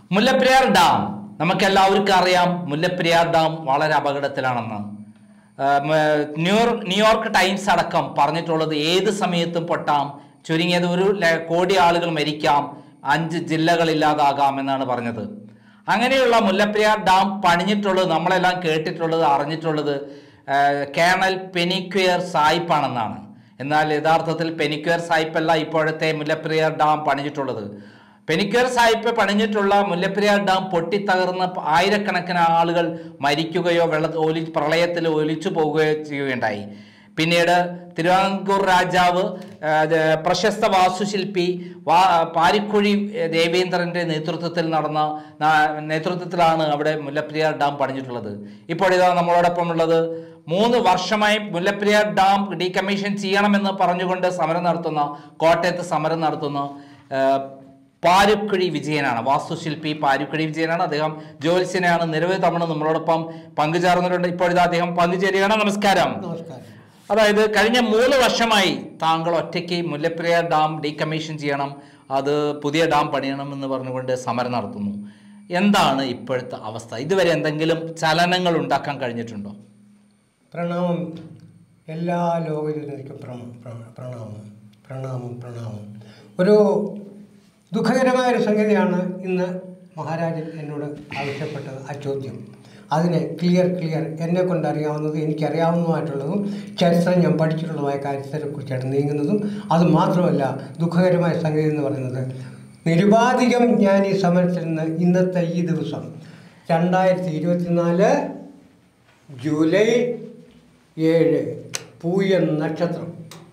Mullaperiyar dam നമുക്കെല്ലാവർക്കും അറിയാം Mullaperiyar dam വളരെ അപകടത്തിലാണെന്ന് ആ, മ- ന്യൂയോർക്ക് ന്യൂയോർക്ക് ടൈംസ് അടക്കം പറഞ്ഞിട്ടുള്ളത് ഏത് സമയത്തും പൊട്ടാം ചുരുങ്ങിയത് ഒരു ല- കോടി ആളുകൾ മരിക്കാം അഞ്ച് ജില്ലകളില്ലാതാകാം എന്നാണ് പറഞ്ഞത് അങ്ങനെയുള്ള മുല്ലപ്പെരിയാർ ഡാം പണിഞ്ഞിട്ടുള്ളത് നമ്മളെല്ലാം കേട്ടിട്ടുള്ളത് അറിഞ്ഞിട്ടുള്ളത് ആ, കേണൽ പെനിക്വയർ സായിപ്പാണെന്നാണ് എന്നാൽ യഥാർത്ഥത്തിൽ പെനിക്വയർ സായിപ്പല്ല ഇപ്പോഴത്തെ മുല്ലപ്പെരിയാർ ഡാം പണിഞ്ഞിട്ടുള്ളത് പെനിക്വയർ സായിപ്പ് പണിഞ്ഞിട്ടുള്ള മുല്ലപ്പെരിയാർ ഡാം പൊട്ടിത്തകർന്ന് ആയിരക്കണക്കിന് ആളുകൾ മരിക്കുകയോ വെള്ള ഒലി പ്രളയത്തിൽ ഒലിച്ചു പോവുകയോ ചെയ്യുകയുണ്ടായി പിന്നീട് തിരുവിതാംകൂർ രാജാവ് ആ, ഇത് പ്രശസ്ത വാസ്തുശില്പി വാ പാരിക്കുഴി ദേവേന്ദ്രന്റെ നേതൃത്വത്തിൽ നടന്ന ന- നേതൃത്വത്തിലാണ് അവിടെ മുല്ലപ്പെരിയാർ ഡാം പണിഞ്ഞിട്ടുള്ളത് ഇപ്പോഴിതാ നമ്മളോടൊപ്പം ഉള്ളത് മൂന്ന് വർഷമായി മുല്ലപ്പെരിയാർ ഡാം ഡീകമ്മീഷൻ ചെയ്യണമെന്ന് പറഞ്ഞുകൊണ്ട് സമരം നടത്തുന്ന കോട്ടയത്ത് സമരം നടത്തുന്ന ആ, പാരുക്കുഴി വിജയനാണ് വാസ്തുശില്പി പാരുക്കുഴി വിജയനാണ് അദ്ദേഹം ജ്യോത്സ്യനാണ് നിരവധി തവണ നമ്മളോടൊപ്പം പങ്കുചേർന്നിട്ടുണ്ട് ഇപ്പോഴിതാ അദ്ദേഹം പങ്കുചേരുകയാണ് നമസ്കാരം നമസ്കാരം അതായത് കഴിഞ്ഞ മൂന്ന് വർഷമായി താങ്കൾ ഒറ്റയ്ക്ക് മുല്ലപ്പെരിയാർ ഡാം ഡീകമ്മീഷൻ ചെയ്യണം അത് പുതിയ ഡാം പണിയണം എന്ന് പറഞ്ഞുകൊണ്ട് സമരം നടത്തുന്നു എന്താണ് ഇപ്പോഴത്തെ അവസ്ഥ ഇതുവരെ എന്തെങ്കിലും ചലനങ്ങൾ ഉണ്ടാക്കാൻ കഴിഞ്ഞിട്ടുണ്ടോ പ്രണാമം എല്ലാ ലോകജനതയ്ക്കും പ്രണ- പ്രണ- പ്രണാമം പ്രണാമം പ്രണാമം ഒരു ദുഃഖകരമായ ഒരു സംഗതിയാണ് ഇന്ന് മഹാരാജൻ എന്നോട് ആവശ്യപ്പെട്ടത് ആ ചോദ്യം അതിനെ ക്ലിയർ ക്ലിയർ എന്നെ കൊണ്ട് അറിയാവുന്നതും എനിക്കറിയാവുന്നതുമായിട്ടുള്ളതും ചരിത്രം ഞാൻ പഠിച്ചിട്ടുള്ളതുമായ കാര്യത്തെക്കുറിച്ചാണ് നീങ്ങുന്നതും അത് മാത്രമല്ല ദുഃഖകരമായ സംഗതി എന്ന് പറയുന്നത് നിരുപാധികം ഞാൻ ഈ സമരത്തിൽ നിന്ന് ഇന്നത്തെ ഈ ദിവസം രണ്ടായിരത്തി ഇരുപത്തിനാല് ജൂലൈ ഏഴ് പൂയ നക്ഷത്രം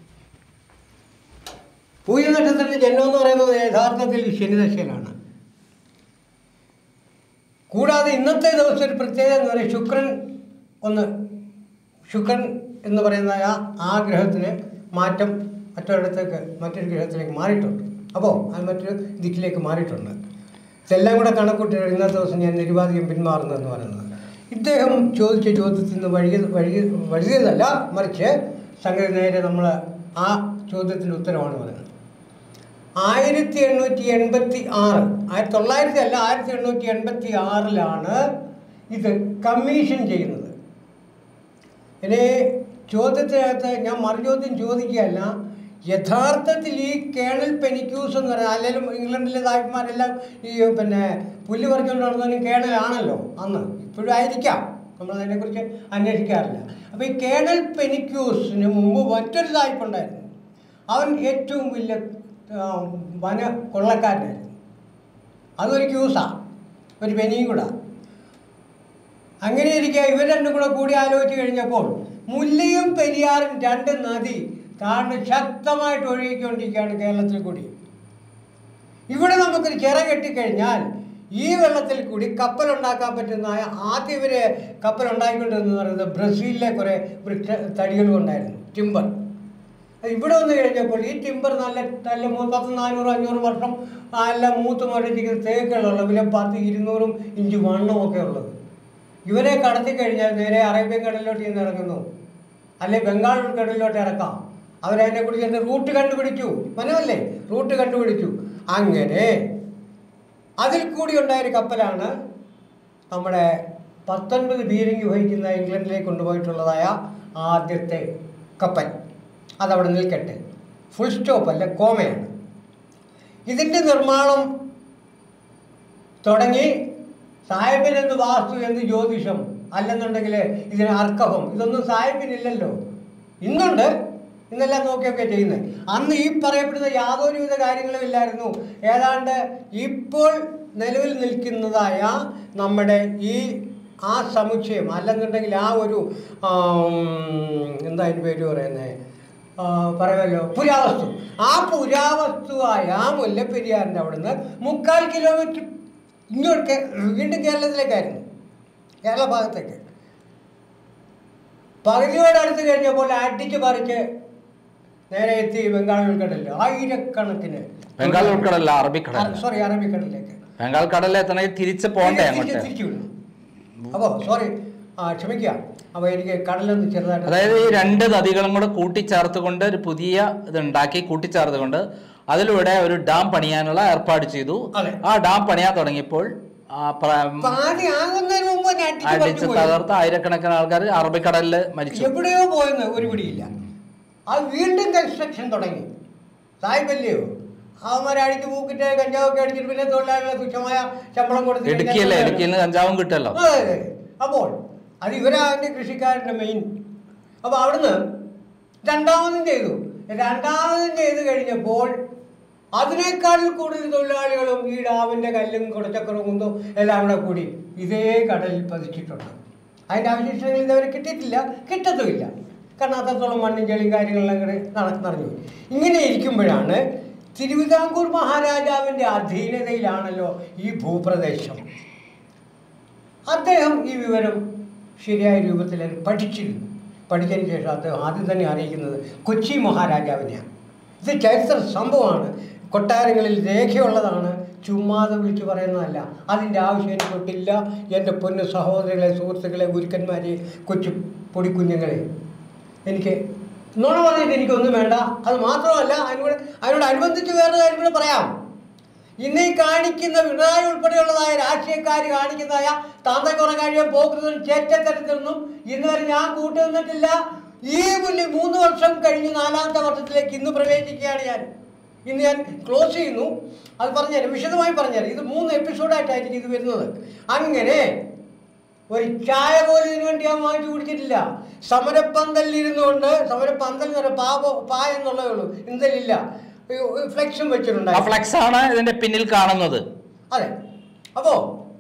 പൂയ നക്ഷത്രത്തിന്റെ ജന്മം എന്ന് പറയുന്നത് യഥാർത്ഥത്തിൽ ശനിദശയിലാണ് കൂടാതെ ഇന്നത്തെ ദിവസം ഒരു പ്രത്യേകത എന്ന് പറയുന്നത് ശുക്രൻ ഒന്ന് ശുക്രൻ എന്ന് പറയുന്ന ആ ആ ഗ്രഹത്തിന് മാറ്റം മറ്റൊരിടത്തേക്ക് മറ്റൊരു ഗ്രഹത്തിലേക്ക് മാറിയിട്ടുണ്ട് അപ്പോൾ അത് മറ്റൊരു ദിക്കിലേക്ക് മാറിയിട്ടുണ്ട് ഇതെല്ലാം കൂടെ കണക്കൂട്ടി ഇന്നത്തെ ദിവസം ഞാൻ നിരുപാധികം പിന്മാറുന്നു എന്ന് പറയുന്നത് ഇദ്ദേഹം ചോദിച്ച ചോദ്യത്തിൽ നിന്ന് വഴുകിയ വഴുകി വഴുകിയതല്ല മറിച്ച് സംഗതി നേരെ നമ്മൾ ആ ചോദ്യത്തിൻ്റെ ഉത്തരവാണ് പറയുന്നത് ആയിരത്തി എണ്ണൂറ്റി എൺപത്തി ആറ് ആയിരത്തി തൊള്ളായിരത്തി അല്ല ആയിരത്തി എണ്ണൂറ്റി എൺപത്തി ആറിലാണ് ഇത് കമ്മീഷൻ ചെയ്യുന്നത് ഇനി ചോദ്യത്തിനകത്ത് ഞാൻ മറുചോദ്യം ചോദിക്കുകയല്ല യഥാർത്ഥത്തിൽ ഈ കേണൽ പെനിക്യൂസ് എന്ന് പറയുന്നത് അല്ലെങ്കിൽ ഇംഗ്ലണ്ടിലെ തായ്മാരെല്ലാം ഈ പിന്നെ പുല്ല് പറിച്ചുകൊണ്ട് നടന്നവനും കേണലാണല്ലോ അന്ന് ഇപ്പോഴും ആയിരിക്കാം നമ്മൾ അതിനെക്കുറിച്ച് അന്വേഷിക്കാറില്ല അപ്പോൾ ഈ കേണൽ പെനിക്യൂസിന് മുമ്പ് മറ്റൊരു തായ്പുണ്ടായിരുന്നു അവൻ ഏറ്റവും വലിയ ആ, വന കൊള്ളക്കാരനായിരുന്നു അതൊരു ക്യൂസാണ് ഒരു പെനിയും കൂടെ അങ്ങനെ ഇരിക്കുക ഇവർ രണ്ടും കൂടെ കൂടി ആലോചിച്ച് കഴിഞ്ഞപ്പോൾ മുല്ലയും പെരിയാറും രണ്ട് നദി താണ്ട് ശക്തമായിട്ട് ഒഴുകിക്കൊണ്ടിരിക്കുകയാണ് കേരളത്തിൽ കൂടി ഇവിടെ നമുക്കൊരു ചിറ കെട്ടിക്കഴിഞ്ഞാൽ ഈ വെള്ളത്തിൽ കൂടി കപ്പൽ ഉണ്ടാക്കാൻ പറ്റുന്ന ആദ്യം ഇവർ കപ്പൽ ഉണ്ടാക്കിക്കൊണ്ടിരുന്നത് പറയുന്നത് ബ്രസീലിലെ കുറേ വൃക്ഷ തടികൾ കൊണ്ടായിരുന്നു ടിമ്പർ അത് ഇവിടെ വന്നു കഴിഞ്ഞപ്പോൾ ഈ ടിമ്പർ നല്ല നല്ല മൂ- പത്ത് നാനൂറ് അഞ്ഞൂറ് വർഷം നല്ല മൂത്ത് മുരട്ടിക്കുന്ന തേക്കുകളുള്ള വില പത്ത് ഇരുന്നൂറും ഇഞ്ച് വണ്ണമൊക്കെ ഉള്ളത് ഇവരെ കടത്തി കഴിഞ്ഞാൽ നേരെ അറേബ്യൻ കടലിലോട്ട് ചെന്ന് ഇറങ്ങുന്നു അല്ലെ ബംഗാൾ ഉൾക്കടലിലോട്ട് ഇറക്കാം അവരതിനെക്കുറിച്ച് എൻ്റെ റൂട്ട് കണ്ടുപിടിച്ചു മനമല്ലേ റൂട്ട് കണ്ടുപിടിച്ചു അങ്ങനെ അതിൽ കൂടി ഉണ്ടായൊരു കപ്പലാണ് നമ്മുടെ പത്തൊൻപത് ബീരിങ് വഹിക്കുന്ന ഇംഗ്ലണ്ടിലേക്ക് കൊണ്ടുപോയിട്ടുള്ളതായ ആദ്യത്തെ കപ്പൽ അതവിടെ നിൽക്കട്ടെ ഫുൾ സ്റ്റോപ്പ് അല്ല കോമയാണ് ഇതിൻ്റെ നിർമ്മാണം തുടങ്ങി സാഹിബിനെന്ന് വാസ്തു എന്ന് ജ്യോതിഷം അല്ലെന്നുണ്ടെങ്കിൽ ഇതിന് അർക്കഹം ഇതൊന്നും സാഹിബിനില്ലല്ലോ ഇന്നുണ്ട് ഇന്നെല്ലാം നോക്കിയൊക്കെ ചെയ്യുന്നത് അന്ന് ഈ പറയപ്പെടുന്ന യാതൊരുവിധ കാര്യങ്ങളും ഇല്ലായിരുന്നു ഏതാണ്ട് ഇപ്പോൾ നിലവിൽ നിൽക്കുന്നതായ നമ്മുടെ ഈ ആ സമുച്ചയം അല്ലെന്നുണ്ടെങ്കിൽ ആ ഒരു ആം, എന്താ അതിൻ്റെ പേര് പറയുന്നത് പറയുമല്ലോ പുരാവസ്തു ആ പുരാവസ്തുവായ ആ മുല്ലപ്പെരിയാറിൻ്റെ അവിടുന്ന് മുക്കാൽ കിലോമീറ്റർ ഇങ്ങോട്ട് കേ- വീണ്ടും കേരളത്തിലേക്കായിരുന്നു കേരള ഭാഗത്തേക്ക് പകുതിയോട് അടുത്ത് കഴിഞ്ഞപ്പോൾ അടിച്ച് പറിച്ച് നേരെ എത്തി ബംഗാൾ ഉൾക്കടലിൽ ആയിരക്കണക്കിന് ബംഗാൾ ഉൾക്കടല്ല അറബിക്കടല സോറി അറബിക്കടലിലേക്ക് ബംഗാൾ കടലിൽ എത്തണമെങ്കിൽ തിരിച്ച് പോണ്ടേ തിരിച്ച് അങ്ങോട്ട് തിരിച്ചു വിടുന്നു അപ്പോൾ സോറി ആ ക്ഷമിക്കുക അപ്പോൾ എനിക്ക് കടലൊന്ന് ചെറുതായിട്ട് അതായത് ഈ രണ്ട് നദികളും കൂടെ കൂട്ടിച്ചേർത്തുകൊണ്ട് ഒരു പുതിയ ഇത് ഉണ്ടാക്കി കൂട്ടിച്ചേർത്തുകൊണ്ട് അതിലൂടെ ഒരു ഡാം പണിയാനുള്ള ഏർപ്പാട് ചെയ്തു അതെ. ആ ഡാം പണിയാൻ തുടങ്ങിയപ്പോൾ ആ പ്ര- പാതി ആകുന്നതിന് മുമ്പ് തന്നെ അടിച്ച് അടിച്ച് പറിച്ചു പോയി. തകർത്ത് ആയിരക്കണക്കിന് ആൾക്കാർ അറബിക്കടലിൽ മരിച്ചു എവിടെയോ പോയെന്ന് ഒരു പിടിയില്ല അത് വീണ്ടും കൺസ്ട്രക്ഷൻ തുടങ്ങി സായിപ്പല്ലയോ അവന്മാരെ അടിച്ച് പൂക്കിട്ട് കഞ്ചാവൊക്കെ അടിച്ചിട്ട് പിന്നെ തൊഴിലാളികളെ തുച്ഛമായ ശമ്പളം കൊടുത്ത് ഇടുക്കിയല്ലേ ഇടുക്കിയിൽ നിന്ന് കഞ്ചാവും കിട്ടുമല്ലോ അതെ അതെ അപ്പോൾ അത് ഇവരാണ് കൃഷിക്കാരൻ്റെ മെയിൻ അപ്പോൾ അവിടുന്ന് രണ്ടാമതും ചെയ്തു രണ്ടാമതും ചെയ്ത് കഴിഞ്ഞപ്പോൾ അതിനേക്കാൾ കൂടുതൽ തൊഴിലാളികളും ഈ ഡാമിൻ്റെ കല്ലും കുടച്ചക്കറും കുന്തും എല്ലാം കൂടെ കൂടി ഇതേ കടലിൽ പതിച്ചിട്ടുണ്ട് അതിൻ്റെ അവശിഷ്ടങ്ങൾ ഇതുവരെ കിട്ടിയിട്ടില്ല കിട്ടത്തുമില്ല കാരണം അത്രത്തോളം മണ്ണും ചെളിയും കാര്യങ്ങളെല്ലാം കൂടെ നട- നിറഞ്ഞു പോയി ഇങ്ങനെ ഇരിക്കുമ്പോഴാണ് തിരുവിതാംകൂർ മഹാരാജാവിൻ്റെ അധീനതയിലാണല്ലോ ഈ ഭൂപ്രദേശം അദ്ദേഹം ഈ വിവരം ശരിയായ രൂപത്തിൽ അത് പഠിച്ചിരുന്നു പഠിച്ചതിന് ശേഷം അദ്ദേഹം ആദ്യം തന്നെ അറിയിക്കുന്നത് കൊച്ചി മഹാരാജാവിനെയാണ് ഇത് ചരിത്ര സംഭവമാണ് കൊട്ടാരങ്ങളിൽ രേഖയുള്ളതാണ് ചുമ്മാതെ വിളിച്ചു പറയുന്നതല്ല അതിൻ്റെ ആവശ്യം എനിക്കൊട്ടില്ല എൻ്റെ പൊന്നു സഹോദരങ്ങളെ സുഹൃത്തുക്കളെ ഗുരുക്കന്മാരെ കൊച്ചു പൊടിക്കുഞ്ഞുങ്ങളെ എനിക്ക് നുണ പറഞ്ഞിട്ട് എനിക്കൊന്നും വേണ്ട അത് മാത്രമല്ല അതിനോട് അതിനോട് അനുബന്ധിച്ച് വേറൊരു കാര്യം കൂടെ പറയാം ഇന്ന് ഈ കാണിക്കുന്ന പിണറായി ഉൾപ്പെടെയുള്ളതായ രാഷ്ട്രീയക്കാർ കാണിക്കുന്നതായ താന്തക്കുറ കഴിയാൻ പോകുന്നതും ചേറ്റത്തരത്തിലൊന്നും ഇന്ന് വരെ ഞാൻ കൂട്ടുനിന്നിട്ടില്ല ഈ മുന്നിൽ മൂന്ന് വർഷം കഴിഞ്ഞ് നാലാമത്തെ വർഷത്തിലേക്ക് ഇന്ന് പ്രവേശിക്കുകയാണ് ഞാൻ ഇന്ന് ഞാൻ ക്ലോസ് ചെയ്യുന്നു അത് പറഞ്ഞുതരാം വിശദമായി പറഞ്ഞുതരാം ഇത് മൂന്ന് എപ്പിസോഡായിട്ടായിരിക്കും ഇത് വരുന്നത് അങ്ങനെ ഒരു ചായ പോലും ഇതിനു വേണ്ടി ഞാൻ വാങ്ങിച്ചു കുടിച്ചിട്ടില്ല സമരപ്പന്തലിൽ ഇരുന്നുകൊണ്ട് സമരപ്പന്തൽ എന്ന് പറയുക പാ പാ എന്നുള്ളതേ ഉള്ളൂ എന്തലില്ല ഫ്ലെക്സും ആ വെച്ചിട്ടുണ്ടായിരുന്നു ഫ്ലെക്സ് ആണ് ഇതിന്റെ പിന്നിൽ കാണുന്നത് അതെ അപ്പോ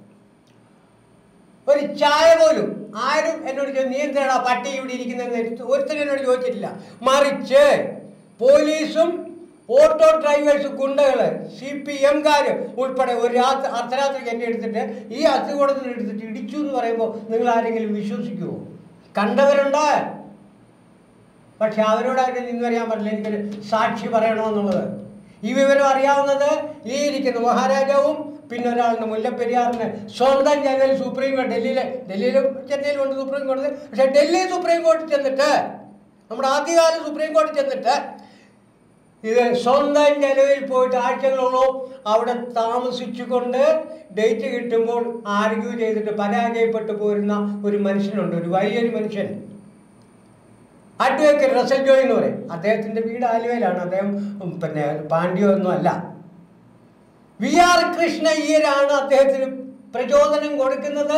ഒരു ചായ പോലും ആരും എന്നോട് ചോദിച്ചു നീ എന്തിനാടാ പട്ടി ഇവിടെ ഇരിക്കുന്നതെന്ന് ഒരുത്തരും എന്നോട് ചോദിച്ചിട്ടില്ല മറിച്ച് പോലീസും ഓട്ടോ ഡ്രൈവേഴ്സ് ഗുണ്ടകള് സി പി എംകാര് ഉൾപ്പെടെ ഒരു രാത്രി അർദ്ധരാത്രിക്ക് എന്നെ എടുത്തിട്ട് ഈ അസുകൂടത്തിന് എടുത്തിട്ട് ഇടിച്ചു എന്ന് പറയുമ്പോൾ നിങ്ങൾ ആരെങ്കിലും വിശ്വസിക്കുമോ കണ്ടവരുണ്ട് പക്ഷെ അവരോടായിട്ട് നിന്ന് അറിയാൻ പറ്റില്ല എനിക്കൊരു സാക്ഷി പറയണമെന്നുള്ളത് ഈ വിവരം അറിയാവുന്നത് ഈ ഇരിക്കുന്ന മഹാരാജാവും പിന്നെ ഒരാളുണ്ട് മുല്ലപ്പെരിയാറിന് സ്വന്തം ജനറൽ സുപ്രീം കോടതി ഡൽഹിയിലെ ഡൽഹിയിലും ചെന്നൈയിലും ഉണ്ട് സുപ്രീം കോടതി പക്ഷെ ഡൽഹി സുപ്രീം കോടതി ചെന്നിട്ട് നമ്മുടെ ആദ്യകാല സുപ്രീം കോടതി ചെന്നിട്ട് ഇത് സ്വന്തം ചെലവിൽ പോയിട്ട് ആഴ്ചകളോളം അവിടെ താമസിച്ചുകൊണ്ട് ഡേറ്റ് കിട്ടുമ്പോൾ ആർഗ്യൂ ചെയ്തിട്ട് പരാജയപ്പെട്ടു പോരുന്ന ഒരു മനുഷ്യനുണ്ട് ഒരു വലിയൊരു മനുഷ്യൻ അഡ്വക്കേറ്റ് റസൽ ജോയ് എന്ന് പറയും അദ്ദേഹത്തിൻ്റെ വീട് ആലുവയിലാണ് അദ്ദേഹം ഉം, പിന്നെ പാണ്ഡ്യോ ഒന്നും അല്ല വി ആർ കൃഷ്ണ അയ്യരാണ് അദ്ദേഹത്തിന് പ്രചോദനം കൊടുക്കുന്നത്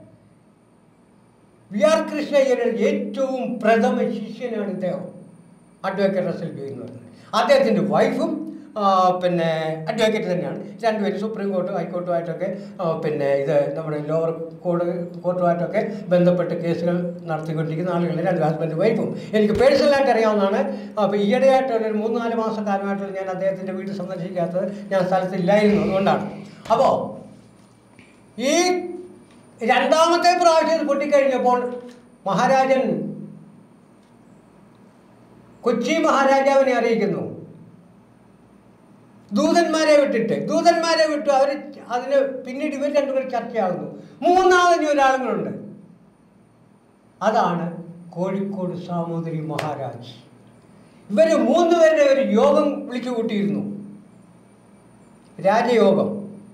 വി ആർ കൃഷ്ണ അയ്യരുടെ ഏറ്റവും പ്രഥമ ശിഷ്യനാണ് ഇദ്ദേഹം അഡ്വക്കേറ്റ് റസൽ ജോയ് എന്ന് പറയുന്നത് അദ്ദേഹത്തിൻ്റെ വൈഫും ആ, പിന്നെ അഡ്വക്കേറ്റ് തന്നെയാണ് രണ്ടുപേരും സുപ്രീം കോർട്ടും ഹൈക്കോർട്ടുമായിട്ടൊക്കെ ആ, പിന്നെ ഇത് നമ്മുടെ ലോവർ കോർട്ട് കോർട്ടുമായിട്ടൊക്കെ ബന്ധപ്പെട്ട് കേസുകൾ നടത്തിക്കൊണ്ടിരിക്കുന്ന ആളുകൾ രണ്ട് ഹസ്ബൻഡ് വൈഫും എനിക്ക് പേഴ്സണലായിട്ട് അറിയാവുന്നതാണ് അപ്പോൾ ഈയിടെയായിട്ടുള്ള ഒരു മൂന്ന് നാല് മാസക്കാലമായിട്ടുള്ള ഞാൻ അദ്ദേഹത്തിൻ്റെ വീട് സന്ദർശിക്കാത്തത് ഞാൻ സ്ഥലത്തില്ലായിരുന്നു അതുകൊണ്ടാണ് അപ്പോൾ ഈ രണ്ടാമത്തെ പ്രാവശ്യം ഇത് പൊട്ടിക്കഴിഞ്ഞപ്പോൾ മഹാരാജൻ കൊച്ചി മഹാരാജാവിനെ അറിയിക്കുന്നു ദൂതന്മാരെ വിട്ടിട്ട് ദൂതന്മാരെ വിട്ടു അവർ അതിന് പിന്നീട് ഇവർ രണ്ടും കൂടി ചർച്ചയാകുന്നു മൂന്നാമതിന് ഒരാളും കൂടെ ഉണ്ട് അതാണ് കോഴിക്കോട് സാമൂതിരി മഹാരാജ് ഇവർ മൂന്ന് പേരുടെ ഒരു യോഗം വിളിച്ചു കൂട്ടിയിരുന്നു രാജയോഗം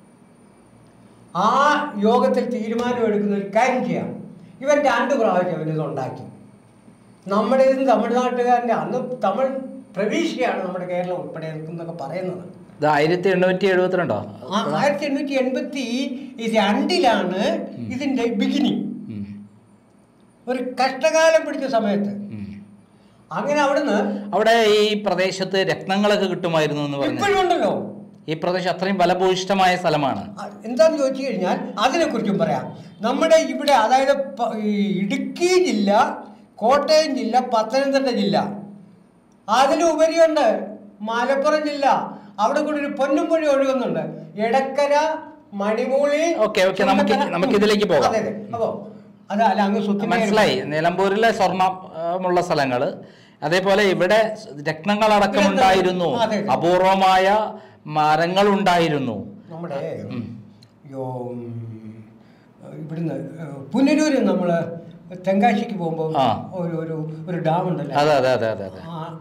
ആ യോഗത്തിൽ തീരുമാനമെടുക്കുന്ന ഒരു കാര്യം ചെയ്യാം ഇവൻ രണ്ട് പ്രാവശ്യം അവനിത് ഉണ്ടാക്കി നമ്മുടെ ഇത് തമിഴ്നാട്ടുകാരൻ്റെ അന്ന് തമിഴ് പ്രതീക്ഷയാണ് നമ്മുടെ കേരളം ഉൾപ്പെടെ എന്നൊക്കെ പറയുന്നത് ഇത് ആയിരത്തി എണ്ണൂറ്റി എഴുപത്തിരണ്ടോ ആ ആയിരത്തി എണ്ണൂറ്റി എൺപത്തി രണ്ടിലാണ് ഇതിൻ്റെ ബിഗിനിങ് ഉം. ഒരു കഷ്ടകാലം പിടിച്ച സമയത്ത് ഉം. അങ്ങനെ അവിടുന്ന് അവിടെ ഈ പ്രദേശത്ത് രത്നങ്ങളൊക്കെ കിട്ടുമായിരുന്നു എന്ന് പറഞ്ഞു ഇപ്പോഴും ഉണ്ടല്ലോ ഈ പ്രദേശം അത്രയും ഫലഭൂയിഷ്ടമായ സ്ഥലമാണ് ആ, എന്താന്ന് ചോദിച്ചു കഴിഞ്ഞാൽ അതിനെക്കുറിച്ചും പറയാം നമ്മുടെ ഇവിടെ അതായത് പ- ഈ ഇടുക്കി ജില്ല കോട്ടയം ജില്ല പത്തനംതിട്ട ജില്ല അതിലുപരിയുണ്ട് മലപ്പുറം ജില്ല അവിടെ കൂടി ഒരു പൊന്നുംപുഴ ഒഴുകുന്നുണ്ട് എടക്കര മണിമൂളി ഓക്കേ, ഓക്കേ, നമുക്ക് ചുണ്ടത്തറ. നമുക്ക് ഇതിലേക്ക് പോകാം. അതെ അതെ അപ്പോ അത് അല്ല അങ്ങ് സുത്തി മനസ്സിലായി നിലമ്പൂരിലെ സ്വർണ്ണമുള്ള സ്ഥലങ്ങള് അതേപോലെ ഇവിടെ രത്നങ്ങളടക്കം ഉണ്ടായിരുന്നു അതെ, അതെ. അപൂർവമായ മരങ്ങൾ ഉണ്ടായിരുന്നു നമ്മുടെ ഉം. യോ ഉം, ഇവിടുന്ന് പുനലൂര് നമ്മൾ തെങ്കാശിക്ക് പോകുമ്പോൾ ആ. ഒരു ഒരു ഒരു ഡാം ഉണ്ടല്ലോ അതെ അതെ അതെ അതെ അതെ ആ ആ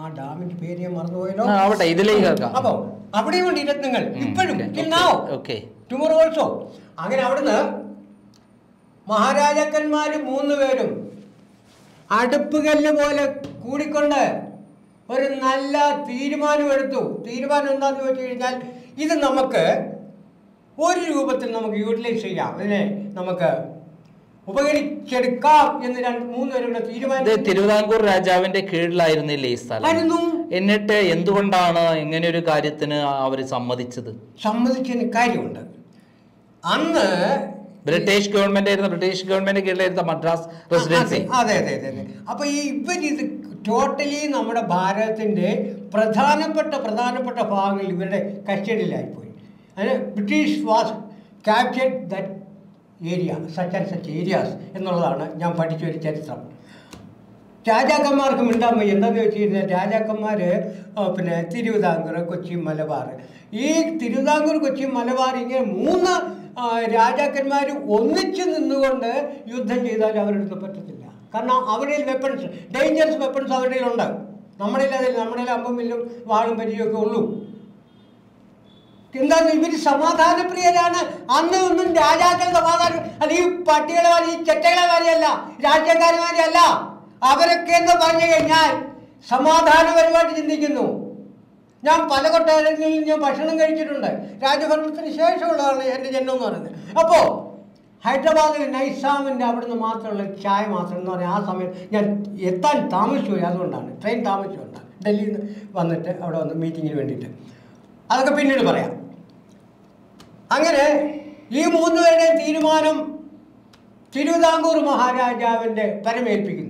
ആ ഡാമിന്റെ പേര് ഞാൻ മറന്നുപോയല്ലോ ആ, ആവട്ടെ ഇതിലേക്ക് കേൾക്കാം അപ്പോ അവിടെയും ഉണ്ട് രത്നങ്ങൾ ഉം, ഇപ്പോഴും okay, till okay, now. okay. Tomorrow also അങ്ങനെ അവിടുന്ന് മഹാരാജാക്കന്മാര് മൂന്ന് പേരും അടുപ്പുകല്ല് പോലെ കൂടിക്കൊണ്ട് ഒരു നല്ല തീരുമാനമെടുത്തു തീരുമാനം എന്താന്ന് വെച്ച് കഴിഞ്ഞാൽ ഇത് നമുക്ക് ഒരു രൂപത്തിൽ നമുക്ക് യൂട്ടിലൈസ് ചെയ്യാം ഇതിനെ നമുക്ക് ഉപകരിച്ചെടുക്കാം എന്ന് രണ്ട് മൂന്ന് പേരുടെ ഇത് തീരുമാനം തിരുവിതാംകൂർ രാജാവിന്റെ കീഴിലായിരുന്നില്ലേ ഈ സ്ഥലം ആയിരുന്നു എന്നിട്ട് എന്തുകൊണ്ടാണ് ഇങ്ങനെ ഒരു കാര്യത്തിന് അവർ സമ്മതിച്ചത് സമ്മതിച്ചതിന് കാര്യമുണ്ട് അന്ന് ബ്രിട്ടീഷ് ഗവൺമെന്റ് ആയിരുന്ന ബ്രിട്ടീഷ് ഗവൺമെന്റ് കീഴിലായിരുന്ന മദ്രാസ് റെസിഡൻസി അതെ അതെ അതെ അതെ അപ്പൊ ഈ ഇവർ ഇത് ടോട്ടലി നമ്മുടെ ഭാരതത്തിന്റെ പ്രധാനപ്പെട്ട പ്രധാനപ്പെട്ട ഭാഗങ്ങൾ ഇവരുടെ കസ്റ്റഡിയിലായിപ്പോയി അതിന് British was captured that area such and such areas എന്നുള്ളതാണ് ഞാൻ പഠിച്ച ഒരു ചരിത്രം രാജാക്കന്മാർക്ക് മിണ്ടാൻ വയ്യ എന്താണെന്ന് വെച്ച് കഴിഞ്ഞാൽ രാജാക്കന്മാർ പിന്നെ തിരുവിതാംകൂർ കൊച്ചി മലബാർ ഈ തിരുവിതാംകൂർ കൊച്ചി മലബാർ ഇങ്ങനെ മൂന്ന് രാജാക്കന്മാർ ഒന്നിച്ച് നിന്നുകൊണ്ട് യുദ്ധം ചെയ്താൽ അവരുടെ അടുത്ത് പറ്റത്തില്ല കാരണം അവരുടെ വെപ്പൺസ് ഡേഞ്ചറസ് വെപ്പൺസ് അവരുടെ ഉണ്ട് നമ്മുടെ അതിൽ നമ്മുടെ അമ്പും വില്ലും വാളും പരിചയമൊക്കെ ഉള്ളൂ എന്താണ് ഇവർ സമാധാനപ്രിയരാണ് അന്ന് ഒന്നും രാജാക്കൾ സമാധാനം അല്ല ഈ പട്ടികളെ മാറി ഈ ചെറ്റകളെ മാറിയല്ല രാഷ്ട്രീയക്കാരുമാരിയല്ല അവരൊക്കെ എന്ന് പറഞ്ഞു കഴിഞ്ഞാൽ സമാധാനപരമായിട്ട് ചിന്തിക്കുന്നു ഞാൻ പല കൊട്ടാരങ്ങളിൽ ഞാൻ ഭക്ഷണം കഴിച്ചിട്ടുണ്ട് രാജഭരണത്തിന് ശേഷമുള്ളതാണ് എൻ്റെ ജന്മം എന്ന് പറയുന്നത് അപ്പോൾ ഹൈദരാബാദിൽ നൈസാമിൻ്റെ അവിടുന്ന് മാത്രമുള്ള ചായ മാത്രം എന്ന് പറഞ്ഞാൽ ആ സമയത്ത് ഞാൻ എത്താൻ താമസിച്ചു പോയി അതുകൊണ്ടാണ് ട്രെയിൻ താമസിച്ചുകൊണ്ടാണ് ഡൽഹിയിൽ നിന്ന് വന്നിട്ട് അവിടെ വന്ന് മീറ്റിങ്ങിന് വേണ്ടിയിട്ട് അതൊക്കെ പിന്നീട് പറയാം അങ്ങനെ ഈ മൂന്ന് പേരുടെയും തീരുമാനം തിരുവിതാംകൂർ മഹാരാജാവിൻ്റെ പരമേൽപ്പിക്കുന്നു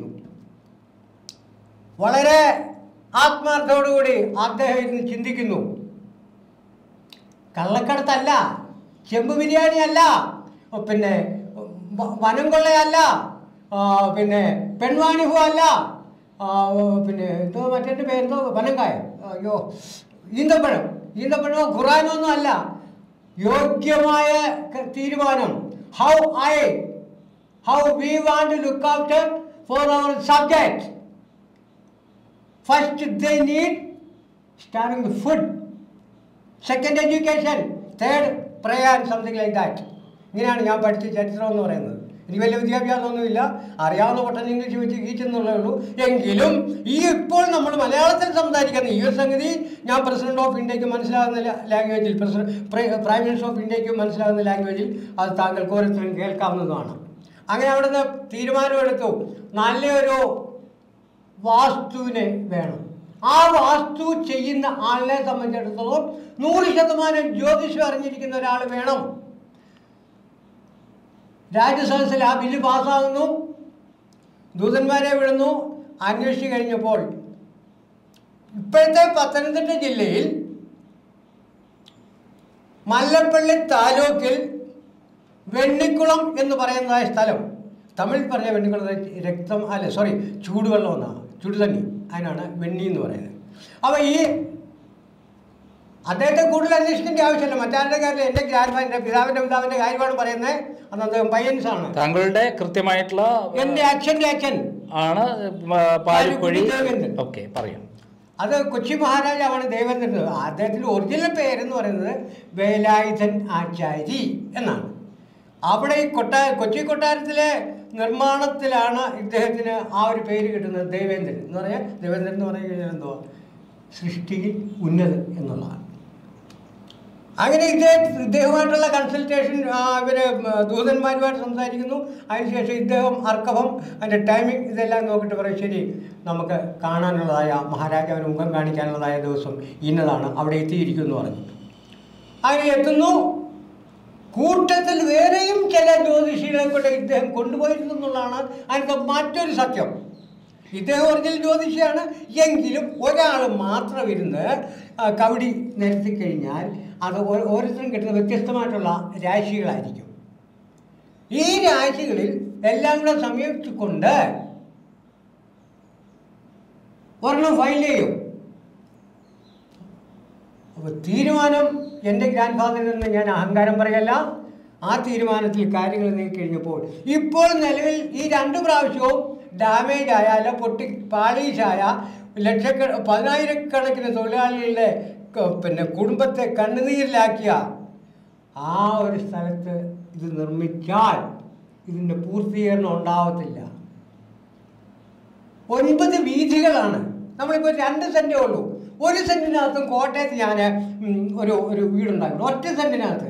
വളരെ ആത്മാർത്ഥത്തോടുകൂടി അദ്ദേഹം ഇരുന്ന് ചിന്തിക്കുന്നു കള്ളക്കടത്തല്ല ചെമ്പ് ബിരിയാണി അല്ല ഓ, പിന്നെ വ- വനം കൊള്ളയല്ല ആ, പിന്നെ പെൺവാണിഭം അല്ല ആ, ഓ, പിന്നെ എന്തോ മറ്റേ പേരെന്തോ വനങ്കായ അയ്യോ ഈന്തപ്പഴം ഈന്തപ്പഴമോ ഖുറാനോ ഒന്നും അല്ല യോഗ്യമായ ക- തീരുമാനം how I how we want to look after for our subject First, they need starting the food. Second, education. Third, prayer, something like that. ഇങ്ങനെയാണ് ഞാൻ പഠിച്ച ചരിത്രം എന്ന് പറയുന്നത് എനിക്ക് വലിയ വിദ്യാഭ്യാസമൊന്നുമില്ല അറിയാവുന്ന പൊട്ടൻ ഇംഗ്ലീഷ് വെച്ച് കീച്ചെന്നുള്ളേ ഉള്ളൂ എങ്കിലും ഈ ഇപ്പോൾ നമ്മൾ മലയാളത്തിൽ സംസാരിക്കുന്ന ഈ ഒരു സംഗതി ഞാൻ പ്രസിഡന്റ് ഓഫ് ഇന്ത്യക്ക് മനസ്സിലാകുന്ന ലാംഗ്വേജിൽ പ്രസിഡന്റ് പ്രൈം മിനിസ്റ്റർ ഓഫ് ഇന്ത്യക്ക് മനസ്സിലാകുന്ന ലാംഗ്വേജിൽ അത് താങ്കൾക്ക് ഓരോരുത്തരും കേൾക്കാവുന്നതാണ് അങ്ങനെ അവിടുന്ന് തീരുമാനമെടുത്തു നല്ലൊരു വാസ്തുവിനെ വേണം ആ വാസ്തു ചെയ്യുന്ന ആളിനെ സംബന്ധിച്ചിടത്തോളം നൂറ് ശതമാനം ജ്യോതിഷം അറിഞ്ഞിരിക്കുന്ന ഒരാൾ വേണം രാജ്യസദസ്സിൽ ആ ബില്ല് പാസ്സാകുന്നു ദൂതന്മാരെ വിടുന്നു അന്വേഷിച്ച് കഴിഞ്ഞപ്പോൾ ഇപ്പോഴത്തെ പത്തനംതിട്ട ജില്ലയിൽ മല്ലപ്പള്ളി താലൂക്കിൽ വെണ്ണിക്കുളം എന്ന് പറയുന്നതായ സ്ഥലം തമിഴിൽ പറഞ്ഞ വെണ്ണിക്കുളം രക്തം അല്ല സോറി ചൂടുവെള്ളം എന്നാണ് ചുടുതണ്ണി അതിനാണ് വെണ്ണി എന്ന് പറയുന്നത് അപ്പോൾ ഈ അദ്ദേഹത്തെ കൂടുതൽ അന്വേഷിക്കേണ്ട ആവശ്യമില്ല മറ്റാരുടെ കാര്യം എൻ്റെ ഗ്രാൻഡ് എൻ്റെ പിതാവിൻ്റെ പിതാവിൻ്റെ കാര്യമാണ് പറയുന്നത് അന്ന് അദ്ദേഹം പയ്യൻസാണ് താങ്കളുടെ കൃത്യമായിട്ടുള്ള എൻ്റെ അച്ഛൻ്റെ അച്ഛൻ ആണ് മ- പാരിക്കുഴി ദേവേന്ദ്രൻ. ഓക്കെ പറയാം അത് കൊച്ചി മഹാരാജാവാണ് ദേവേന്ദ്രൻ അദ്ദേഹത്തിൻ്റെ ഒറിജിനൽ പേരെന്ന് പറയുന്നത് വേലായുധൻ ആചാരി എന്നാണ് അവിടെ ഈ കൊട്ടാ കൊച്ചി കൊട്ടാരത്തിലെ നിർമ്മാണത്തിലാണ് ഇദ്ദേഹത്തിന് ആ ഒരു പേര് കിട്ടുന്നത് ദേവേന്ദ്രൻ എന്ന് പറഞ്ഞാൽ ദേവേന്ദ്രൻ എന്ന് പറഞ്ഞു കഴിഞ്ഞാൽ എന്തുവാ സൃഷ്ടിയിൽ ഉന്നതൻ എന്നുള്ളതാണ് അങ്ങനെ ഇദ്ദേഹം ഇദ്ദേഹമായിട്ടുള്ള കൺസൾട്ടേഷൻ ഇവർ ദൂതന്മാരുമായിട്ട് സംസാരിക്കുന്നു അതിനുശേഷം ഇദ്ദേഹം അർക്കഭം അതിൻ്റെ ടൈമിംഗ് ഇതെല്ലാം നോക്കിയിട്ട് പറയും ശരി നമുക്ക് കാണാനുള്ളതായ മഹാരാജാവിന് മുഖം കാണിക്കാനുള്ളതായ ദിവസം ഇന്നതാണ് അവിടെ എത്തിയിരിക്കുന്നു എന്ന് പറഞ്ഞു അങ്ങനെ എത്തുന്നു കൂട്ടത്തിൽ വേറെയും ചില ജ്യോതിഷികളെ കൊണ്ട് ഇദ്ദേഹം കൊണ്ടുപോയിരുന്നു എന്നുള്ളതാണ് അതിനകത്ത് മറ്റൊരു സത്യം ഇദ്ദേഹം ഒറിജിനൽ ജ്യോതിഷിയാണ് എങ്കിലും ഒരാൾ മാത്രം ഇരുന്ന് ആ, കവടി നിരത്തി കഴിഞ്ഞാൽ അത് ഓ- ഓരോരുത്തരും കിട്ടുന്ന വ്യത്യസ്തമായിട്ടുള്ള രാശികളായിരിക്കും ഈ രാശികളിൽ എല്ലാം കൂടെ സംയോജിച്ചുകൊണ്ട് ഒരെണ്ണം ഫൈൽ ചെയ്യും അപ്പോൾ തീരുമാനം എൻ്റെ ഗ്രാൻഡ് ഫാദറിൽ നിന്ന് ഞാൻ അഹങ്കാരം പറയല്ല ആ തീരുമാനത്തിൽ കാര്യങ്ങൾ നീക്കിക്കഴിഞ്ഞപ്പോൾ ഇപ്പോൾ നിലവിൽ ഈ രണ്ട് പ്രാവശ്യവും ഡാമേജ് ആയ അല്ല പൊട്ടി പാളീഷായ ലക്ഷക്ക പതിനായിരക്കണക്കിന് തൊഴിലാളികളുടെ ക- പിന്നെ കുടുംബത്തെ കണ്ണുനീരിലാക്കിയ ആ ഒരു സ്ഥലത്ത് ഇത് നിർമ്മിച്ചാൽ ഇതിൻ്റെ പൂർത്തീകരണം ഉണ്ടാവത്തില്ല ഒൻപത് വീഥികളാണ് നമ്മളിപ്പോൾ രണ്ട് സെൻറ്റേ ഉള്ളൂ ഒരു സെൻറ്റിനകത്തും കോട്ടയത്ത് ഞാൻ ഒരു ഒരു വീടുണ്ടാക്കുന്നു ഒറ്റ സെൻറ്റിനകത്ത്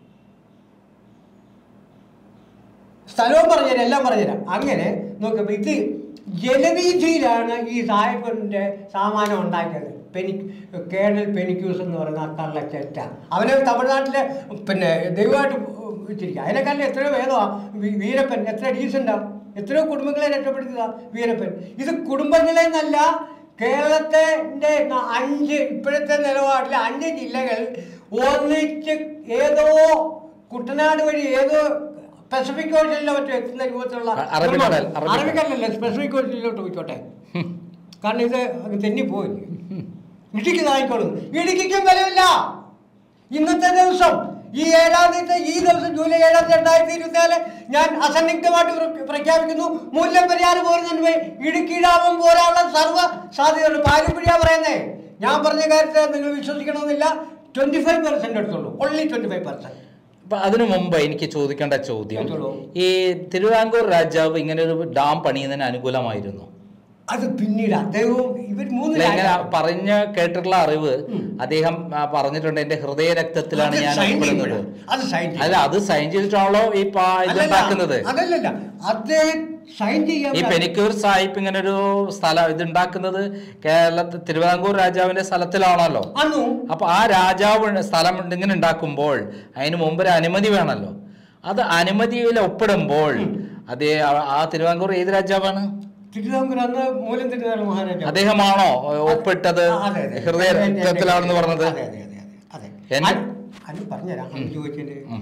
സ്ഥലവും പറഞ്ഞുതരാം എല്ലാം പറഞ്ഞുതരാം അങ്ങനെ നോക്കുമ്പോൾ ഇത് ജലവീഥിയിലാണ് ഈ സാഹിബിൻ്റെ സാമാനം ഉണ്ടാക്കിയത് പെനി കേണൽ പെനിക്യൂസ് എന്ന് പറയുന്ന ആ കള്ളച്ചെറ്റ അവനെ തമിഴ്നാട്ടിലെ പിന്നെ ദൈവമായിട്ട് വെച്ചിരിക്കുക അതിനെക്കാളും എത്രയോ ഭേദമാണ് വീരപ്പൻ എത്ര ഡീസൻ്റാ എത്രയോ കുടുംബങ്ങളെ രക്ഷപ്പെടുത്തുക വീരപ്പൻ ഇത് കുടുംബങ്ങളെ എന്നല്ല കേരളത്തെ അഞ്ച് ഇപ്പോഴത്തെ നിലപാടിൽ അഞ്ച് ജില്ലകൾ ഒന്നിച്ച് ഏതോ കുട്ടനാട് വഴി ഏതോ പസഫിക് ഓഷ്യനിലോ മറ്റോ എത്തുന്ന രൂപത്തിലുള്ള അറബിക്കടൽ, അറബിക്കടൽ. അറബിക്കടലല്ല പസഫിക് ഓഷ്യനിലോട്ട് പോയിക്കോട്ടെ കാരണം ഇത് അങ്ങ് തെന്നിപ്പോയില്ലേ ഇടുക്കി താങ്ങിക്കോളും ഇടുക്കിക്കും ബലമില്ല ഇന്നത്തെ ദിവസം ഈ ഏഴാം തീയതി ഈ ദിവസം ജൂലൈ ഏഴാം തീയതി രണ്ടായിരത്തി ഇരുപത്തി നാല് ഞാൻ അസന്നിഗ്ധമായിട്ട് പ്ര- പ്രഖ്യാപിക്കുന്നു മുല്ലപ്പെരിയാർ പോരുന്നുണ്ട് ഇടുക്കി ഡാമും പോരാനുള്ള സർവ്വ സാധ്യതയുണ്ട് പാലുപിടിയാ പറയുന്നേ ഞാൻ പറഞ്ഞ കാര്യത്തെ നിങ്ങൾ വിശ്വസിക്കണമെന്നില്ല ട്വന്റി ഫൈവ് പെർസെന്റ് എടുത്തുള്ളൂ ഓൺലി ട്വന്റി ഫൈവ് പെർസെന്റ് അപ്പൊ അതിനു മുമ്പ് എനിക്ക് ചോദിക്കേണ്ട ചോദ്യം ചോദിച്ചോളൂ. ഈ തിരുവിതാംകൂർ രാജാവ് ഇങ്ങനെ ഒരു ഡാം പണിയുന്നതിന് അനുകൂലമായിരുന്നു അത് പിന്നീട് അദ്ദേഹവും ഇവർ മൂന്ന് ഇല്ല, ഇങ്ങനെ രാജാവ്- പറഞ്ഞ കേട്ടിട്ടുള്ള അറിവ് ഉം. അദ്ദേഹം ആ, പറഞ്ഞിട്ടുണ്ട് എന്റെ ഹൃദയ രക്തത്തിലാണ് അത് ഞാൻ sign ഉൾപ്പെടുന്നത് ചെയ്യപ്പെടാം. അത് sign ചെയ്യപ്പെടാം. അല്ല അത് സൈൻ ചെയ്തിട്ടാണല്ലോ ഈ പാ- ഇത് അല്ലല്ല, ഉണ്ടാക്കുന്നത് അതല്ലല്ല അദ്ദേഹം സൈൻ ചെയ്യാൻ ഈ പെനിക്കൂർ സാഹിബ് ഇങ്ങനെ ഒരു സ്ഥലം ഇത് ഉണ്ടാക്കുന്നത് കേരളത്തിൽ തിരുവിതാംകൂർ രാജാവിന്റെ സ്ഥലത്തിലാണല്ലോ അന്നു അപ്പൊ ആ രാജാവ് സ്ഥലം ഇങ്ങനെ ഉണ്ടാക്കുമ്പോൾ അതിന് മുമ്പ് ഒരു അനുമതി വേണമല്ലോ അത് അനുമതിയിൽ ഒപ്പിടുമ്പോൾ അതേ ആ- ആ തിരുവിതാംകൂർ ഏത് രാജാവാണ് തിരുവിതാംകൂർ അന്ന് മൂലം തിരുനാൾ മഹാരാജാവ് അദ്ദേഹമാണോ ഒപ്പിട്ടത് ആ, അതെ, അതെ. ഹൃദയ രക്തത്തിലാണെന്ന് പറഞ്ഞത് അതെ, അതെ, അതെ, അതെ, അതെ. എന്നെ- അത് അത് പറഞ്ഞുതരാം അന്ന് ചോദിച്ചതിന് ഉം.